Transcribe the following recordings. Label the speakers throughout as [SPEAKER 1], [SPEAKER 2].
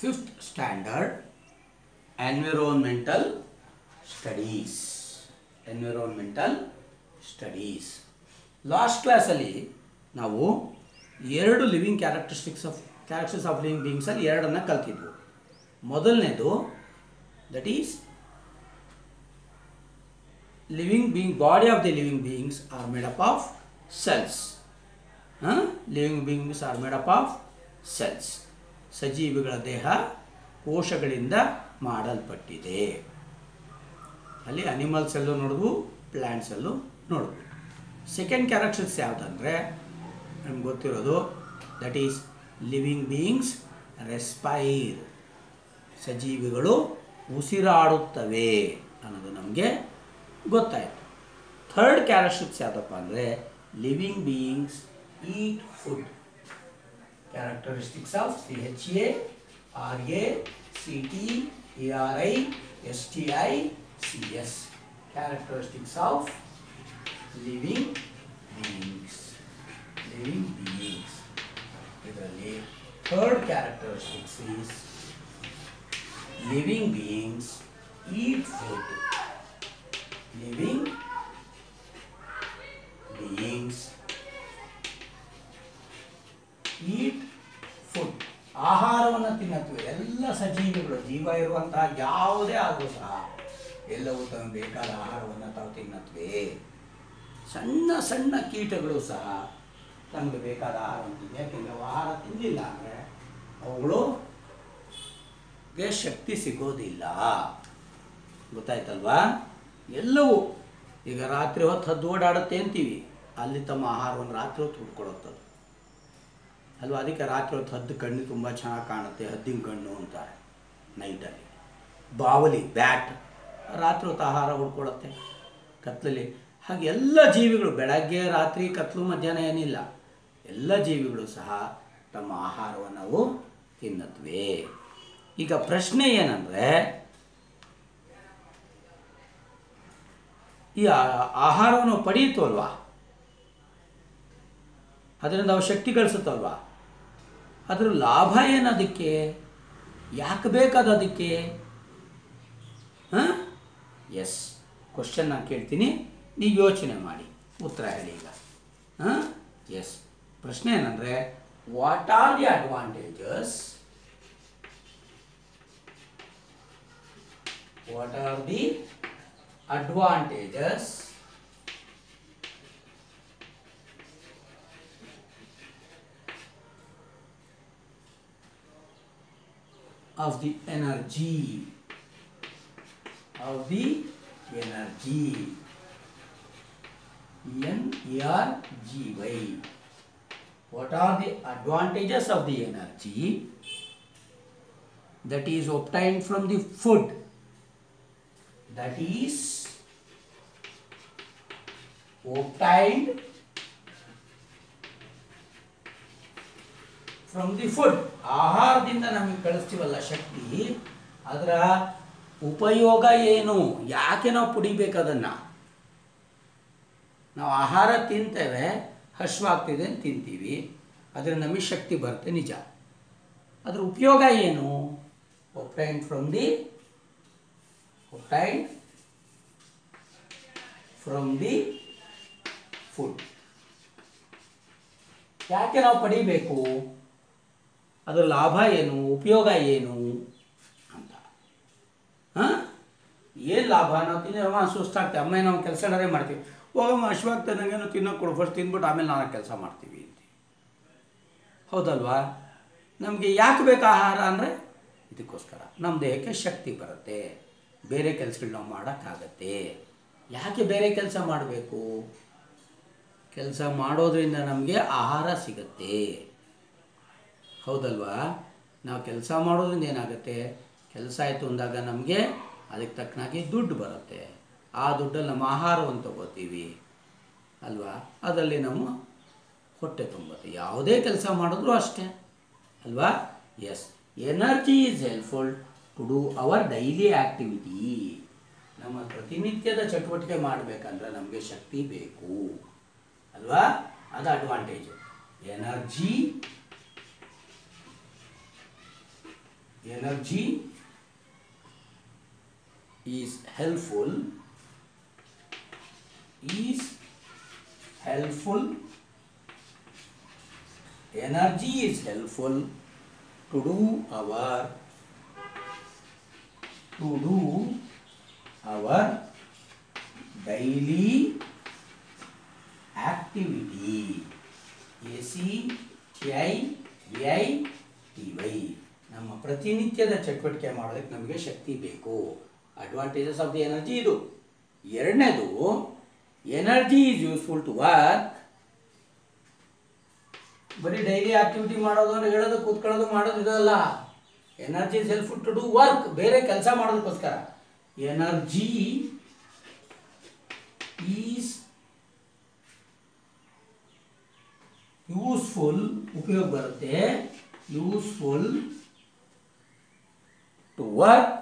[SPEAKER 1] Fifth standard environmental studies environmental studies last ಕ್ಲಾಸಲ್ಲಿ ನಾವು ಎರಡು living characteristics of characters of living ಬೀಯಿಂಗ್ಸಲ್ಲಿ ಎರಡನ್ನು ಕಲ್ತಿದ್ವು ಮೊದಲನೇದು that is living being body of the living beings are made up of cells huh? living beings are made up of cells ಸಜೀವಿಗಳ ದೇಹ ಕೋಶಗಳಿಂದ ಮಾಡಲ್ಪಟ್ಟಿದೆ ಅಲ್ಲಿ ಅನಿಮಲ್ಸ್ ಅಲ್ಲೂ ನೋಡಿದ್ವು ಪ್ಲ್ಯಾಂಟ್ಸ್ ಅಲ್ಲೂ ನೋಡಿದ್ವು ಸೆಕೆಂಡ್ ಕ್ಯಾರೆಕ್ಟರ್ಸ್ ಯಾವುದಂದರೆ ನಮ್ಗೆ ಗೊತ್ತಿರೋದು that is living beings respire ಸಜೀವಿಗಳು ಉಸಿರಾಡುತ್ತವೆ ಅನ್ನೋದು ನಮಗೆ ಗೊತ್ತಾಯಿತು ಥರ್ಡ್ ಕ್ಯಾರೆಕ್ಟರಿಸ್ಟಿಕ್ಸ್ ಯಾವುದಪ್ಪ ಅಂದರೆ living beings eat food characteristics of C H A R A C T E R I S T I C S characteristics of living beings living beings ಇದರಲ್ಲಿ third characteristics is living beings eat food living beings eat food ಆಹಾರವನ್ನು ತಿನ್ನತ್ವೆ ಎಲ್ಲ ಸಜೀವಿಗಳು ಜೀವ ಇರುವಂತಹ ಯಾವುದೇ ಆದರೂ ಸಹ ಎಲ್ಲವೂ ತಮಗೆ ಬೇಕಾದ ಆಹಾರವನ್ನು ತಾವು ತಿನ್ನತ್ವೆ ಸಣ್ಣ ಸಣ್ಣ ಕೀಟಗಳು ಸಹ ತಮಗೆ ಬೇಕಾದ ಆಹಾರವನ್ನು ತಿಂದು ಯಾಕೆಂದರೆ ಅವು ಆಹಾರ ತಿನ್ನಲಿಲ್ಲ ಅಂದರೆ ಅವುಗಳು ಗೆ ಶಕ್ತಿ ಸಿಗೋದಿಲ್ಲ ಗೊತ್ತಾಯ್ತಲ್ವಾ ಎಲ್ಲವೂ ಈಗ ರಾತ್ರಿ ಹೊತ್ತು ಹದ್ದು ಓಡಾಡುತ್ತೆ ಅಂತೀವಿ ಅಲ್ಲಿ ತಮ್ಮ ಆಹಾರವನ್ನು ರಾತ್ರಿ ಹೊತ್ತು ಹುಡ್ಕೊಳುತ್ತದು ಅಲ್ವಾ ಅದಕ್ಕೆ ರಾತ್ರಿ ಹೊತ್ತು ಹದ್ದು ಕಣ್ಣು ತುಂಬ ಚೆನ್ನಾಗಿ ಕಾಣುತ್ತೆ ಹದ್ದಿನ ಕಣ್ಣು ಅಂತಾರೆ ನೈಟಲ್ಲಿ ಬಾವಲಿ ಬ್ಯಾಟ್ ರಾತ್ರಿ ಹೊತ್ತು ಆಹಾರ ಹುಡ್ಕೊಳುತ್ತೆ ಕತ್ಲಲ್ಲಿ ಹಾಗೆ ಎಲ್ಲ ಜೀವಿಗಳು ಬೆಳಗ್ಗೆ ರಾತ್ರಿ ಕತ್ಲು ಮಧ್ಯಾಹ್ನ ಏನಿಲ್ಲ ಎಲ್ಲ ಜೀವಿಗಳು ಸಹ ತಮ್ಮ ಆಹಾರವನ್ನು ಅವು ತಿನ್ನತ್ವೆ ಈಗ ಪ್ರಶ್ನೆ ಏನಂದರೆ ಈ ಆ- ಆಹಾರವನ್ನು ಪಡೆಯಿತು ಅಲ್ವಾ ಅದರಿಂದ ನಾವು ಶಕ್ತಿ ಗಳಿಸುತ್ತಲ್ವಾ ಅದರ ಲಾಭ ಏನದಕ್ಕೆ ಯಾಕೆ ಬೇಕದು ಅದಕ್ಕೆ ಹಾಂ ಎಸ್ ಕ್ವಶನ್ ನಾನು ಕೇಳ್ತೀನಿ ನೀವು ಯೋಚನೆ ಮಾಡಿ ಉತ್ತರ ಹೇಳಿ ಈಗ ಹಾಂ ಎಸ್ ಪ್ರಶ್ನೆ ಏನಂದರೆ what are the advantages what are the advantages of the energy of the energy N E R G Y what are the advantages of the energy that is obtained from the food that is obtained from the food ಆಹಾರದಿಂದ ನಮಗೆ ಕಳಿಸ್ತೀವಲ್ಲ ಶಕ್ತಿ ಅದರ ಉಪಯೋಗ ಏನು ಯಾಕೆ ನಾವು ಪುಡಿಬೇಕು ಅದನ್ನು ನಾವು ಆಹಾರ ತಿಂತೇವೆ ಹಶ್ವಾಗ್ತಿದೆ ಅಂತ ತಿಂತೀವಿ ಅದರಿಂದ ನಮಗೆ ಶಕ್ತಿ ಬರುತ್ತೆ ನಿಜ ಅದರ ಉಪಯೋಗ ಏನು obtain from the obtained from the food ಯಾಕೆ ನಾವು ಪಡಿಬೇಕು ಅದರ ಲಾಭ ಏನು ಉಪಯೋಗ ಏನು ಅಂತ ಹಾಂ ಏನು ಲಾಭ ನಾವು ತಿನ್ನೋಮ್ಮ ಸುಸ್ತಾಗ್ತೇವೆ ಅಮ್ಮ ನಾವು ಕೆಲಸ ಏನಾರೇ ಮಾಡ್ತೀವಿ ಹೋಗಮ್ಮ ಹಶ್ವಾಗ್ತದೆ ನನಗೇನು ತಿನ್ನೋಕೆ ಕೊಡು ಫಸ್ಟ್ ತಿಂದ್ಬಿಟ್ಟು ಆಮೇಲೆ ನಾನು ಕೆಲಸ ಮಾಡ್ತೀವಿ ಅಂತ ಹೌದಲ್ವಾ ನಮಗೆ ಯಾಕೆ ಬೇಕು ಆಹಾರ ಅಂದರೆ ಇದಕ್ಕೋಸ್ಕರ ನಮ್ಮ ದೇಹಕ್ಕೆ ಶಕ್ತಿ ಬರುತ್ತೆ ಬೇರೆ ಕೆಲಸಗಳು ನಾವು ಮಾಡೋಕ್ಕಾಗತ್ತೆ ಯಾಕೆ ಬೇರೆ ಕೆಲಸ ಮಾಡಬೇಕು ಕೆಲಸ ಮಾಡೋದ್ರಿಂದ ನಮಗೆ ಆಹಾರ ಸಿಗತ್ತೆ ಹೌದಲ್ವಾ ನಾವು ಕೆಲಸ ಮಾಡೋದ್ರಿಂದ ಏನಾಗುತ್ತೆ ಕೆಲಸ ಆಯಿತು ಅಂದಾಗ ನಮಗೆ ಅದಕ್ಕೆ ತಕ್ಕನಾಗಿ ದುಡ್ಡು ಬರುತ್ತೆ ಆ ದುಡ್ಡಲ್ಲಿ ನಮ್ಮ ಆಹಾರವನ್ನು ತಗೋತೀವಿ ಅಲ್ವಾ ಅದರಲ್ಲಿ ನಮ್ಮ ಹೊಟ್ಟೆ ತುಂಬುತ್ತೆ ಯಾವುದೇ ಕೆಲಸ ಮಾಡಿದ್ರೂ ಅಷ್ಟೇ ಅಲ್ವಾ yes energy is helpful to do our daily activity ನಮ್ಮ ಪ್ರತಿನಿತ್ಯದ ಚಟುವಟಿಕೆ ಮಾಡಬೇಕಂದ್ರೆ ನಮಗೆ ಶಕ್ತಿ ಬೇಕು ಅಲ್ವಾ ಅದು advantage energy energy is helpful is helpful energy is helpful to do our to do our daily activity A C T I V I T Y ನಮ್ಮ ಪ್ರತಿನಿತ್ಯದ ಚಟುವಟಿಕೆ ಮಾಡೋದಕ್ಕೆ ನಮಗೆ ಶಕ್ತಿ ಬೇಕು ಅಡ್ವಾಂಟೇಜಸ್ ಆಫ್ ದಿ ಎನರ್ಜಿ ಇದು ಎರಡನೇದು energy is useful to work ಬರೀ ಡೈಲಿ ಆಕ್ಟಿವಿಟಿ ಮಾಡೋದು ಅಂದ್ರೆ ಹೇಳೋದು ಕೂತ್ಕೊಳ್ಳೋದು ಮಾಡೋದು ಇದಲ್ಲ energy is helpful to do work ಬೇರೆ ಕೆಲಸ ಮಾಡೋದಕ್ಕೋಸ್ಕರ ಎನರ್ಜಿ ಈಸ್ ಯೂಸ್ಫುಲ್ ಉಪಯೋಗ ಬರುತ್ತೆ useful to work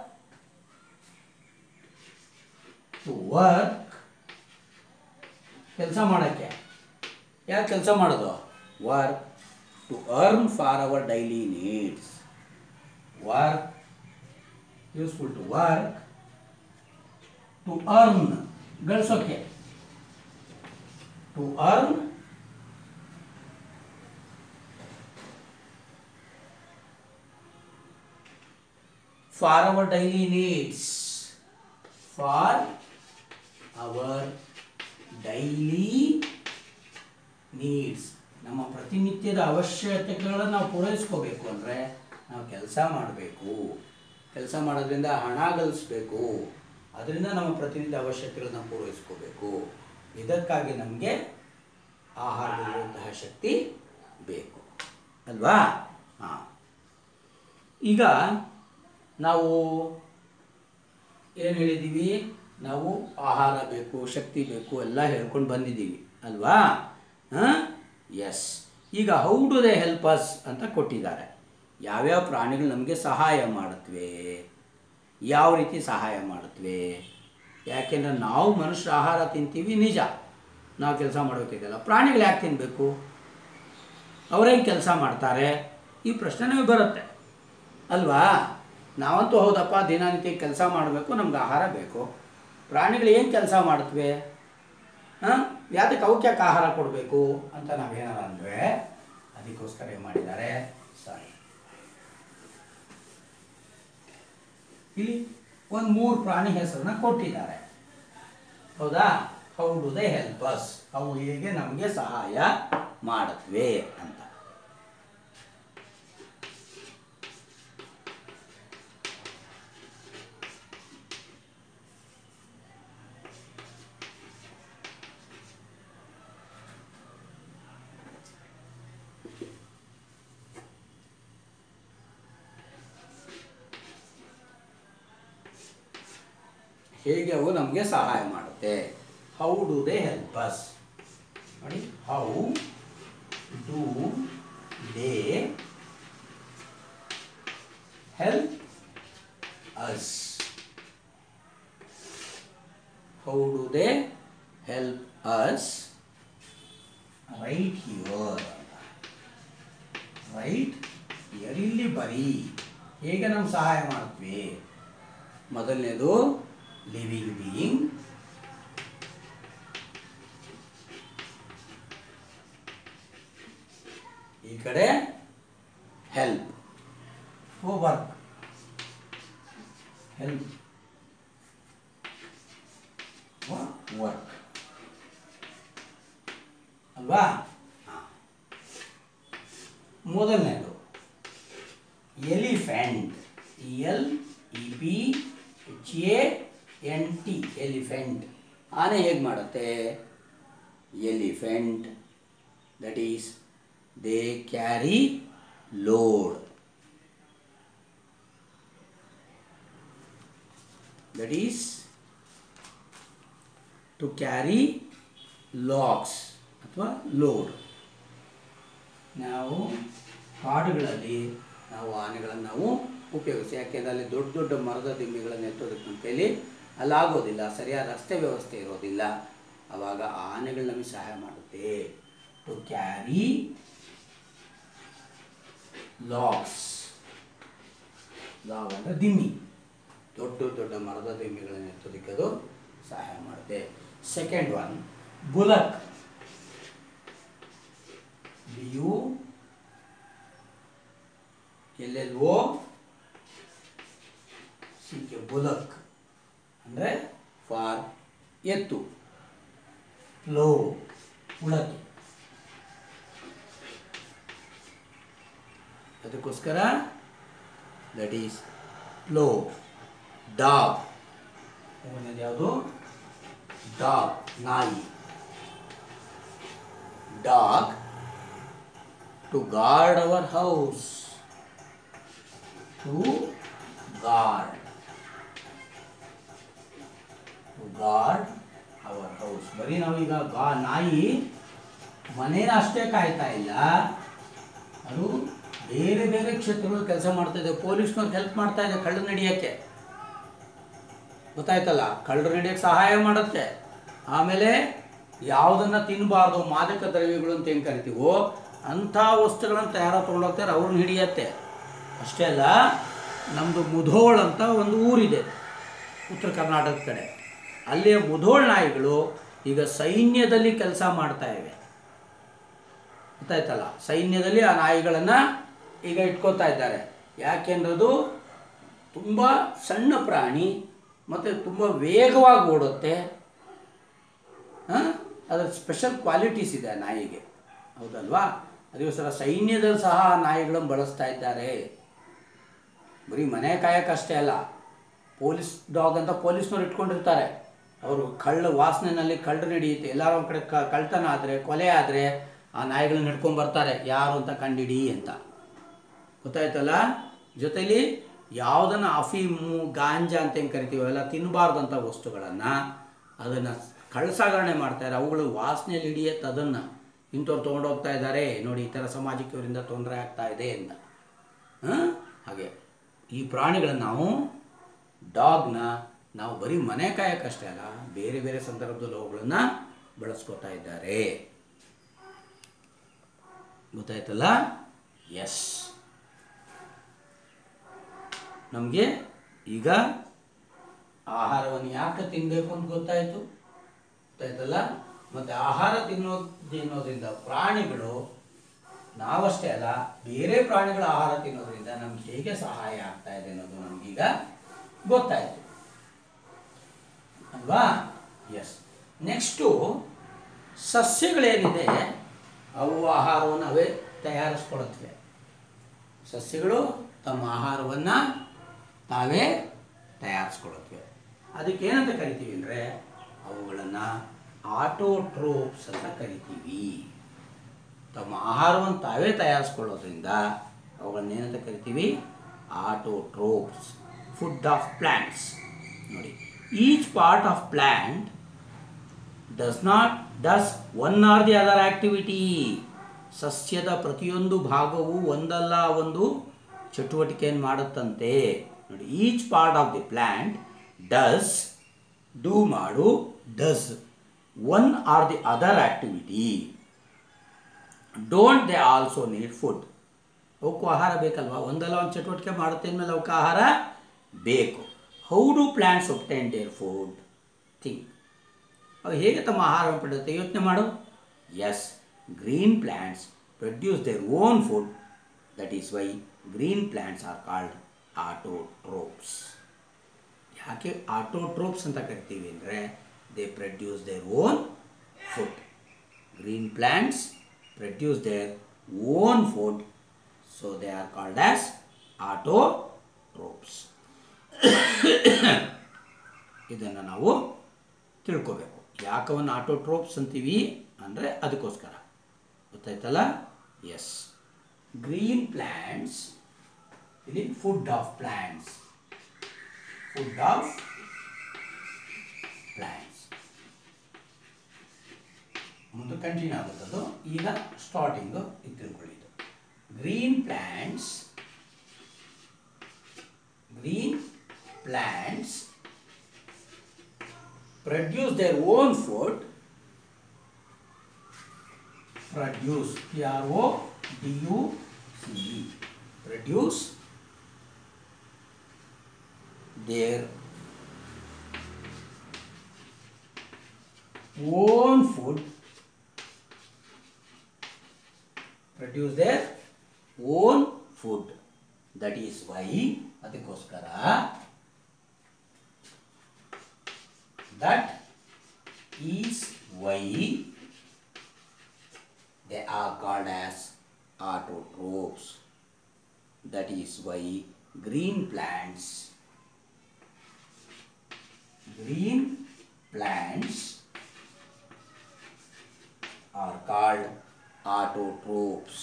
[SPEAKER 1] to work ಕೆಲಸ ಮಾಡೋಕ್ಕೆ ಯಾಕೆ ಕೆಲಸ ಮಾಡೋದು work to earn for our daily needs work useful to work to earn ಗಳಿಸೋಕ್ಕೆ to earn for our daily needs for our daily needs ನಮ್ಮ ಪ್ರತಿನಿತ್ಯದ ಅವಶ್ಯಕತೆಗಳನ್ನು ನಾವು ಪೂರೈಸ್ಕೋಬೇಕು ಅಂದರೆ ನಾವು ಕೆಲಸ ಮಾಡಬೇಕು ಕೆಲಸ ಮಾಡೋದ್ರಿಂದ ಹಣ ಗಳಿಸ್ಬೇಕು ಅದರಿಂದ ನಮ್ಮ ಪ್ರತಿನಿತ್ಯ ಅವಶ್ಯಕತೆಗಳನ್ನ ಪೂರೈಸ್ಕೋಬೇಕು ಇದಕ್ಕಾಗಿ ನಮಗೆ ಆಹಾರದಲ್ಲಿರುವಂತಹ ಶಕ್ತಿ ಬೇಕು ಅಲ್ವಾ ಹಾಂ ಈಗ ನಾವು ಏನು ಹೇಳಿದ್ದೀವಿ ನಾವು ಆಹಾರ ಬೇಕು ಶಕ್ತಿ ಬೇಕು ಎಲ್ಲ ಹೇಳ್ಕೊಂಡು ಬಂದಿದ್ದೀವಿ ಅಲ್ವಾ ಹಾಂ ಎಸ್ ಈಗ how do they help us ಅಂತ ಕೊಟ್ಟಿದ್ದಾರೆ ಯಾವ್ಯಾವ ಪ್ರಾಣಿಗಳು ನಮಗೆ ಸಹಾಯ ಮಾಡುತ್ತವೆ ಯಾವ ರೀತಿ ಸಹಾಯ ಮಾಡುತ್ತವೆ ಯಾಕೆಂದರೆ ನಾವು ಮನುಷ್ಯರ ಆಹಾರ ತಿಂತೀವಿ ನಿಜ ನಾವು ಕೆಲಸ ಮಾಡಬೇಕಿದೆಯಲ್ಲ ಪ್ರಾಣಿಗಳು ಯಾಕೆ ತಿನ್ನಬೇಕು ಅವರೇನು ಕೆಲಸ ಮಾಡ್ತಾರೆ ಈ ಪ್ರಶ್ನೆ ನಮಗೆ ಬರುತ್ತೆ ಅಲ್ವಾ ನಾವಂತೂ ಹೌದಪ್ಪ ದಿನನಿತ್ಯ ಕೆಲಸ ಮಾಡಬೇಕು ನಮ್ಗೆ ಆಹಾರ ಬೇಕು ಪ್ರಾಣಿಗಳು ಏನು ಕೆಲಸ ಮಾಡುತ್ತವೆ ಹಾಂ ಯಾವ್ದಕ್ಕೆ ಅವಕ್ಕೆ ಯಾಕೆ ಆಹಾರ ಕೊಡಬೇಕು ಅಂತ ನಾವೇನಾರ ಅಂದರೆ ಅದಕ್ಕೋಸ್ಕರ ಏನು ಮಾಡಿದ್ದಾರೆ ಸಾರಿ ಇಲ್ಲಿ ಒಂದು ಮೂರು ಪ್ರಾಣಿ ಹೆಸರನ್ನ ಕೊಟ್ಟಿದ್ದಾರೆ ಹೌದಾ how do they help us ಅವು ಹೇಗೆ ನಮಗೆ ಸಹಾಯ ಮಾಡುತ್ತವೆ ಅಂತ ಹೇಗೆ ಅವು ನಮಗೆ ಸಹಾಯ ಮಾಡುತ್ತೆ how do they help us ನೋಡಿ how do they help us how do they help us right here right here ಇಲ್ಲಿ ಬರೀ ಹೇಗೆ ನಮ್ಗೆ ಸಹಾಯ ಮಾಡ್ತೀವಿ ಮೊದಲನೇದು ಲಿವಿಂಗ್ ಬೀಯಿಂಗ್ ಈ ಕಡೆ help for work help work ಅಲ್ವಾ ಹಾ. ಮೊದಲನೇದು elephant L E P H A N T elephant ಆನೆ ಹೇಗೆ ಮಾಡುತ್ತೆ elephant that is they carry load that is to carry logs ಅಥವಾ ಲೋಡ್ ನಾವು ಕಾಡುಗಳಲ್ಲಿ ನಾವು ಆನೆಗಳನ್ನು ನಾವು ಉಪಯೋಗಿಸಿ ಯಾಕೆಂದರೆ ಅಲ್ಲಿ ದೊಡ್ಡ ದೊಡ್ಡ ಮರದ ದಿಮ್ಮಿಗಳನ್ನು ಎತ್ತೋದಕ್ಕೆ ನಮ್ಮ ಕೈಲಿ ಅಲ್ಲಾಗೋದಿಲ್ಲ ಸರಿಯಾದ ರಸ್ತೆ ವ್ಯವಸ್ಥೆ ಇರೋದಿಲ್ಲ ಆವಾಗ ಆ ಆನೆಗಳು ನಮಗೆ ಸಹಾಯ ಮಾಡುತ್ತೆ ಟು ಕ್ಯಾರಿ ಲಾಕ್ಸ್ ಲಾಗ್ ಅಂದರೆ ದಿಮ್ಮಿ ದೊಡ್ಡ ದೊಡ್ಡ ಮರದ ದಿಮ್ಮಿಗಳನ್ನು ಎತ್ತೋದಕ್ಕೆ ಅದು ಸಹಾಯ ಮಾಡುತ್ತೆ second one bullock B U L O C K bullock ಅಂದರೆ ಫಾರ್ ಎತ್ತು ಫ್ಲೋ ಉಳಕ್ಕೆ ಅದಕ್ಕೋಸ್ಕರ ದಟ್ ಈಸ್ ಫ್ಲೋ ಡಾಗ್ ಮೂರನೇದು ಯಾವುದು ಡಾಗ್ ನಾಯಿ dog to guard our house to guard to guard our house ಬರೀ ನಾವೀಗ ಗಾ ನಾಯಿ ಮನೇನ ಅಷ್ಟೇ ಕಾಯ್ತಾ ಇಲ್ಲ ಅದು ಬೇರೆ ಬೇರೆ ಕ್ಷೇತ್ರಗಳು ಕೆಲಸ ಮಾಡ್ತಾ ಇದೆ ಪೊಲೀಸ್ನವ್ರು ಹೆಲ್ಪ್ ಮಾಡ್ತಾ ಇದೆ ಕಳ್ಳರು ನಡೆಯೋಕ್ಕೆ ಗೊತ್ತಾಯ್ತಲ್ಲ ಕಳ್ಳರು ನಡೆಯೋಕ್ಕೆ ಸಹಾಯ ಮಾಡುತ್ತೆ ಆಮೇಲೆ ಯಾವುದನ್ನು ತಿನ್ನಬಾರ್ದು ಮಾದಕ ದ್ರವ್ಯಗಳು ಅಂತ ಏನು ಕರಿತೀವೋ ಅಂಥ ವಸ್ತುಗಳನ್ನು ತಯಾರು ತೊಗೊಂಡೋಗ್ತಾರೆ ಅವ್ರನ್ನ ಹಿಡಿಯತ್ತೆ ಅಷ್ಟೇ ಅಲ್ಲ ನಮ್ಮದು ಮುಧೋಳ್ ಅಂತ ಒಂದು ಊರಿದೆ ಉತ್ತರ ಕರ್ನಾಟಕದ ಕಡೆ ಅಲ್ಲಿಯ ಮುಧೋಳ್ ನಾಯಿಗಳು ಈಗ ಸೈನ್ಯದಲ್ಲಿ ಕೆಲಸ ಮಾಡ್ತಾ ಇವೆ ಗೊತ್ತಾಯ್ತಲ್ಲ ಸೈನ್ಯದಲ್ಲಿ ಆ ನಾಯಿಗಳನ್ನು ಈಗ ಇಟ್ಕೋತಾ ಇದ್ದಾರೆ ಯಾಕೆಂದ್ರದು ತುಂಬ ಸಣ್ಣ ಪ್ರಾಣಿ ಮತ್ತು ತುಂಬ ವೇಗವಾಗಿ ಓಡುತ್ತೆ ಹಾಂ ಅದರ ಸ್ಪೆಷಲ್ ಕ್ವಾಲಿಟೀಸ್ ಇದೆ ಆ ನಾಯಿಗೆ ಹೌದಲ್ವಾ ಅದಕ್ಕೋಸ್ಕರ ಸೈನ್ಯದಲ್ಲಿ ಸಹ ಆ ನಾಯಿಗಳನ್ನು ಬಳಸ್ತಾ ಇದ್ದಾರೆ ಬರೀ ಮನೆ ಕಾಯಕ್ಕಷ್ಟೇ ಅಲ್ಲ ಪೊಲೀಸ್ ಡಾಗ್ ಅಂತ ಪೊಲೀಸ್ನವ್ರು ಇಟ್ಕೊಂಡಿರ್ತಾರೆ ಅವರು ಕಳ್ಳ ವಾಸನೆಯಲ್ಲಿ ಕಳ್ಳರು ನಡೆಯುತ್ತೆ ಎಲ್ಲಾರು ಒಂದು ಕಡೆ ಕ ಕಳ್ತನ ಆದರೆ ಕೊಲೆ ಆದರೆ ಆ ನಾಯಿಗಳನ್ನ ಹಿಡ್ಕೊಂಡು ಬರ್ತಾರೆ ಯಾರು ಅಂತ ಕಂಡಿಡಿ ಅಂತ ಗೊತ್ತಾಯ್ತಲ್ಲ ಜೊತೆಲಿ ಯಾವುದನ್ನು ಅಫೀಮು ಗಾಂಜಾ ಅಂತ ಹೆಂಗೆ ಕರಿತೀವಿ ಅವೆಲ್ಲ ತಿನ್ನಬಾರ್ದಂಥ ವಸ್ತುಗಳನ್ನು ಅದನ್ನು ಕಳ್ಳಸಾಗಣೆ ಮಾಡ್ತಾರೆ ಅವುಗಳು ವಾಸನೆಯಲ್ಲಿ ಹಿಡಿಯತ್ತೆ ಅದನ್ನು ಇಂಥವ್ರು ತೊಗೊಂಡೋಗ್ತಾ ಇದ್ದಾರೆ ನೋಡಿ ಈ ಥರ ಸಮಾಜಕ್ಕೆ ಇವರಿಂದ ತೊಂದರೆ ಆಗ್ತಾ ಇದೆ ಅಂತ ಹಾಂ ಹಾಗೆ ಈ ಪ್ರಾಣಿಗಳನ್ನು ನಾವು ಡಾಗ್ನ ನಾವು ಬರೀ ಮನೆ ಕಾಯಕ್ಕಷ್ಟೇ ಅಲ್ಲ ಬೇರೆ ಬೇರೆ ಸಂದರ್ಭದಲ್ಲಿ ಅವುಗಳನ್ನು ಬಳಸ್ಕೊತಾ ಇದ್ದಾರೆ ಗೊತ್ತಾಯ್ತಲ್ಲ ಎಸ್ ನಮಗೆ ಈಗ ಆಹಾರವನ್ನು ಯಾಕೆ ತಿನ್ನಬೇಕು ಅಂತ ಗೊತ್ತಾಯಿತು ಗೊತ್ತಾಯ್ತಲ್ಲ ಮತ್ತು ಆಹಾರ ತಿನ್ನೋ ತಿನ್ನೋದ್ರಿಂದ ಪ್ರಾಣಿಗಳು ನಾವಷ್ಟೇ ಅಲ್ಲ ಬೇರೆ ಪ್ರಾಣಿಗಳ ಆಹಾರ ತಿನ್ನೋದ್ರಿಂದ ನಮ್ಗೆ ಹೇಗೆ ಸಹಾಯ ಆಗ್ತಾ ಇದೆ ಅನ್ನೋದು ನಮಗೀಗ ಗೊತ್ತಾಯಿತು ಅಲ್ವಾ ಎಸ್ ನೆಕ್ಸ್ಟು ಸಸ್ಯಗಳೇನಿದೆ ಅವು ಆಹಾರವನ್ನು ಅವೇ ತಯಾರಿಸ್ಕೊಳುತ್ತವೆ ಸಸ್ಯಗಳು ತಮ್ಮ ಆಹಾರವನ್ನು ತಾವೇ ತಯಾರಿಸ್ಕೊಳುತ್ತವೆ ಅದಕ್ಕೆ ಏನಂತ ಕರಿತೀವಿ ಅಂದರೆ ಅವುಗಳನ್ನು ಆಟೋಟ್ರೋಪ್ಸ್ ಅಂತ ಕರಿತೀವಿ ತಮ್ಮ ಆಹಾರವನ್ನು ತಾವೇ ತಯಾರಿಸ್ಕೊಳ್ಳೋದ್ರಿಂದ ಅವುಗಳನ್ನ ಏನಂತ ಕರಿತೀವಿ ಆಟೋಟ್ರೋಪ್ಸ್ ಫುಡ್ ಆಫ್ ಪ್ಲ್ಯಾಂಟ್ಸ್ ನೋಡಿ each part of plant does not does one or the other activity ಸಸ್ಯದ ಪ್ರತಿಯೊಂದು ಭಾಗವು ಒಂದಲ್ಲ ಒಂದು ಚಟುವಟಿಕೆಯನ್ನು ಮಾಡುತ್ತಂತೆ ನೋಡಿ each part of the plant does do ಮಾಡು does one or the other activity don't they also need food ಅವಕ್ಕೂ ಆಹಾರ ಬೇಕಲ್ವಾ ಒಂದಲ್ಲ ಒಂದು ಚಟುವಟಿಕೆ ಮಾಡುತ್ತೆ ಅಂದಮೇಲೆ ಅವಕ್ಕೆ ಆಹಾರ ಬೇಕು how do plants obtain their food think ಅವು ಹೇಗೆ ತಮ್ಮ ಆಹಾರವನ್ನು ಪಡೆಯುತ್ತೆ ಯೋಚನೆ ಮಾಡು yes green plants produce their own food that is why green plants are called autotrophs ಯಾಕೆ ಆಟೋಟ್ರೋಪ್ಸ್ ಅಂತ ಕರಿತೀವಿ ಅಂದರೆ they produce their own food green plants produce their own food so they are called as autotrophs ಇದನ್ನು ನಾವು ತಿಳ್ಕೋಬೇಕು ಯಾಕವನ್ನು autotrophs ಅಂತೀವಿ ಅಂದರೆ ಅದಕ್ಕೋಸ್ಕರ ಗೊತ್ತಾಯ್ತಲ್ಲ ಎಸ್ ಗ್ರೀನ್ ಪ್ಲ್ಯಾಂಟ್ಸ್ ಇಲ್ಲಿ food of plants food of plants ಮುಂದೆ ಕಂಟಿನ್ಯೂ ಆಗುತ್ತದು ಈಗ ಸ್ಟಾರ್ಟಿಂಗು ಇದು ತಿಳ್ಕೊಳ್ಳಿ ಇದು green plants green plants produce their own food produce p r o d u c e produce their own food produce their own food that is why ಅದಕ್ಕೋಸ್ಕರ that is why they are called as autotrophs. That is why green plants, green plants are called autotrophs.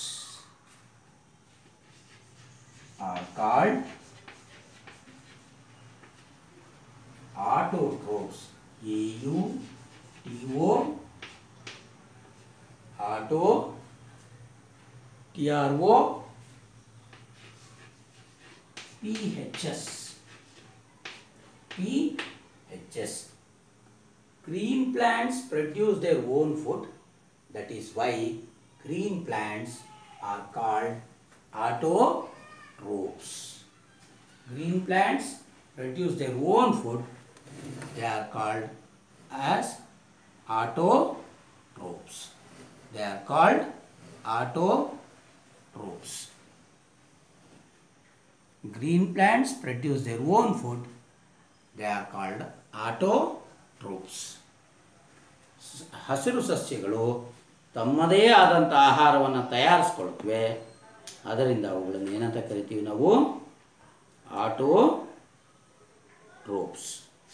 [SPEAKER 1] Are called autotrophs. A U T O auto T R O P H S P H S green plants produce their own food that is why green plants are called autotrophs green plants produce their own food they are called as autotrophs they are called autotrophs green plants produce their own food they are called autotrophs ಸ- ಹಸಿರು ಸಸ್ಯಗಳು ತಮ್ಮದೇ ಆದಂಥ ಆಹಾರವನ್ನು ತಯಾರಿಸ್ಕೊಳ್ತವೆ ಅದರಿಂದ ಅವುಗಳನ್ನು ಏನಂತ ಕರಿತೀವಿ ನಾವು autotrophs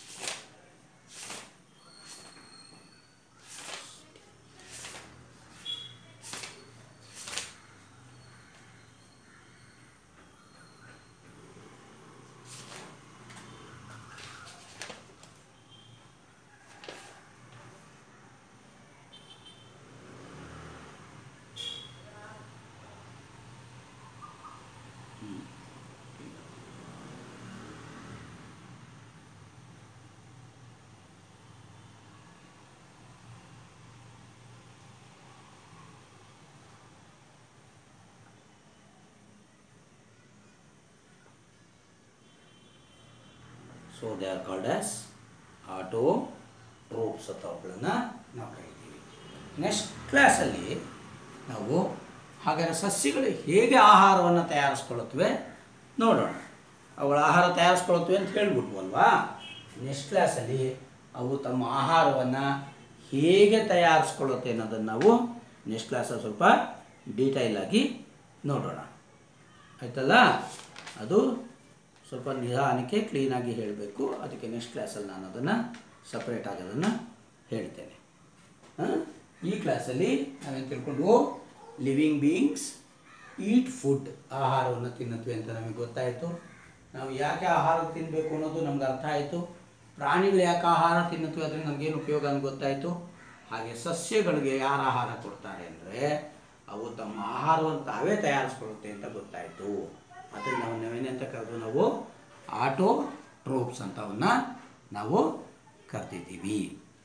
[SPEAKER 1] so they are called as autotrophs ಅಂತ ಅವುಗಳನ್ನು ನಾವು ಕರಿತೀವಿ ನೆಕ್ಸ್ಟ್ ಕ್ಲಾಸಲ್ಲಿ ನಾವು ಹಾಗಾದರೆ ಸಸ್ಯಗಳು ಹೇಗೆ ಆಹಾರವನ್ನು ತಯಾರಿಸ್ಕೊಳ್ಳುತ್ತವೆ ನೋಡೋಣ ಅವುಗಳ ಆಹಾರ ತಯಾರಿಸ್ಕೊಳ್ಳುತ್ತವೆ ಅಂತ ಹೇಳ್ಬಿಟ್ವಲ್ವಾ ನೆಕ್ಸ್ಟ್ ಕ್ಲಾಸಲ್ಲಿ ಅವು ತಮ್ಮ ಆಹಾರವನ್ನು ಹೇಗೆ ತಯಾರಿಸ್ಕೊಳ್ಳುತ್ತೆ ಅನ್ನೋದನ್ನು ನಾವು ನೆಕ್ಸ್ಟ್ ಕ್ಲಾಸಲ್ಲಿ ಸ್ವಲ್ಪ ಡೀಟೈಲ್ ಆಗಿ ನೋಡೋಣ ಆಯ್ತಲ್ಲ ಅದು ಸ್ವಲ್ಪ ನಿಧಾನಕ್ಕೆ ಕ್ಲೀನಾಗಿ ಹೇಳಬೇಕು ಅದಕ್ಕೆ ನೆಕ್ಸ್ಟ್ ಕ್ಲಾಸಲ್ಲಿ ನಾನು ಅದನ್ನು ಸಪ್ರೇಟ್ ಆಗೋದನ್ನು ಹೇಳ್ತೇನೆ ಆ? ಈ ಕ್ಲಾಸಲ್ಲಿ ನಾವೇನು ತಿಳ್ಕೊಂಡು ಲಿವಿಂಗ್ ಬೀಯಿಂಗ್ಸ್ ಈಟ್ ಫುಡ್ ಆಹಾರವನ್ನು ತಿನ್ನುತ್ತವೆ ಅಂತ ನಮಗೆ ಗೊತ್ತಾಯಿತು ನಾವು ಯಾಕೆ ಆಹಾರ ತಿನ್ನಬೇಕು ಅನ್ನೋದು ನಮ್ಗೆ ಅರ್ಥ ಆಯಿತು ಪ್ರಾಣಿಗಳು ಯಾಕೆ ಆಹಾರ ತಿನ್ನುತ್ತವೆ ಅದರಿಂದ ನಮಗೇನು ಉಪಯೋಗ ಅಂತ ಗೊತ್ತಾಯಿತು ಹಾಗೆ ಸಸ್ಯಗಳಿಗೆ ಯಾರು ಆಹಾರ ಕೊಡ್ತಾರೆ ಅಂದರೆ ಅವು ತಮ್ಮ ಆಹಾರವನ್ನು ತಾವೇ ತಯಾರಿಸ್ಕೊಳ್ಳುತ್ತೆ ಅಂತ ಗೊತ್ತಾಯಿತು ಅದನ್ನು ನಾವು ನಾವೇನಂತ ಕರೆದು ನಾವು ಆಟೋ ಟ್ರೋಪ್ಸ್ ಅಂತ ಅವನ್ನ ನಾವು ಕರ್ತಿದ್ದೀವಿ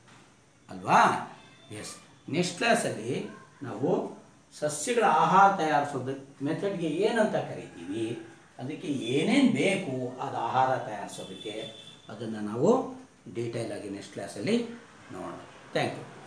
[SPEAKER 1] ಅಲ್ವಾ ಎಸ್ ನೆಕ್ಸ್ಟ್ ಕ್ಲಾಸಲ್ಲಿ ನಾವು ಸಸ್ಯಗಳ ಆಹಾರ ತಯಾರಿಸೋದು ಮೆಥಡ್ಗೆ ಏನಂತ ಕರಿತೀವಿ ಅದಕ್ಕೆ ಏನೇನು ಬೇಕು ಅದು ಆಹಾರ ತಯಾರಿಸೋದಕ್ಕೆ ಅದನ್ನು ನಾವು ಡೀಟೇಲಾಗಿ ನೆಕ್ಸ್ಟ್ ಕ್ಲಾಸಲ್ಲಿ ನೋಡೋಣ ಥ್ಯಾಂಕ್ ಯು